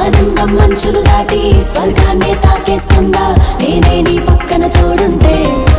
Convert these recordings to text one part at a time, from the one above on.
ఆనందం మంచులు దాటి స్వర్గాన్ని తాకేస్తుందా నేనే నీ పక్కన తోడుంటే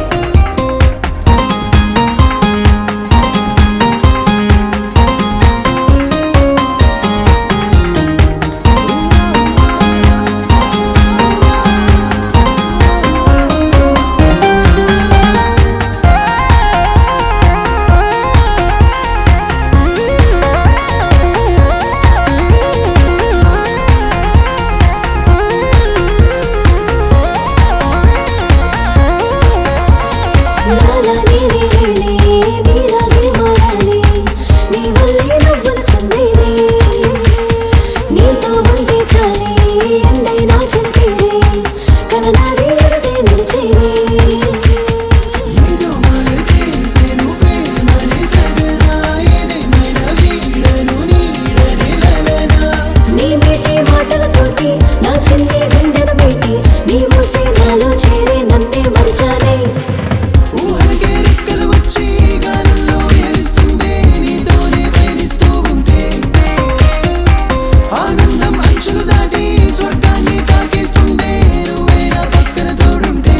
నాలా నేనే వెళ్ళి నీలాగే మారాలి నీ వల్లే నవ్వులు చెందేనే నీతో ఉంటే చాలే ఎండైనా చెలితేనే కలనాది ఎరుటే నిలిచేనే ఏదో మాయ చేసేను ప్రేమని సజనా ఏదేమైనా వీడను నీడని లలనా నీ మీటే మాటలతోటి నా చిన్ని గుండెను పెట్టి నీ ఊసే నాలో చేరే నన్నే మరిచానే ఊహలకే రెక్కలు వచ్చి గాలుల్లో ఏలుస్తుందే నీతోనే పయనిస్తూ ఉంటే ఆనందం అంచులు దాటి స్వర్గాన్ని తాకేస్తుందే నువ్వే నా పక్కన తోడుంటే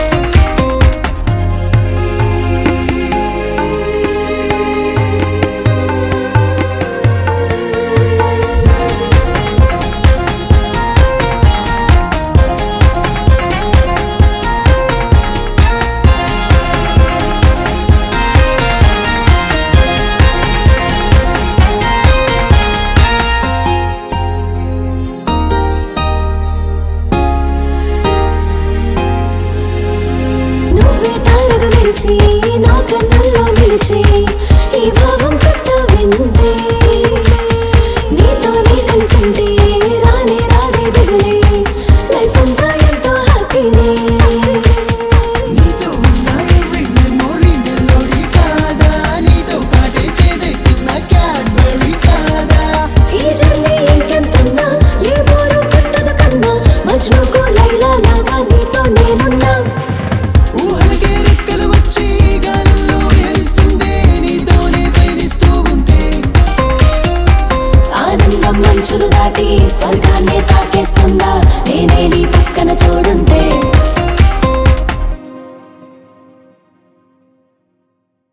నువ్వే తారగా మెరిసి నా కన్నుల్లో నిలిచే ఈ భావం కొత్త విందే నీతోనే కలిసుంటే రానే రాదే దిగులే లైఫ్ అంతా ఎంతో హ్యాపీనే నీతో ఉన్న every memory melody కాదా నీతో పాటే చేదెక్కిన Cadbury కాదా ఈ జర్నీ ఇంకెంతున్నా ఏ బోరు కొట్టదు కన్నా మజ్నుకు లైలా లాగా నీతో నేనున్నా ఊహలకే రెక్కలు వచ్చి గాలుల్లో ఏలుస్తుందే నీతోనే పయనిస్తూ ఉంటే ఆనందం మంచులు దాటి స్వర్గాన్ని తాకేస్తుందా నేనే నీ పక్కన తోడుంటే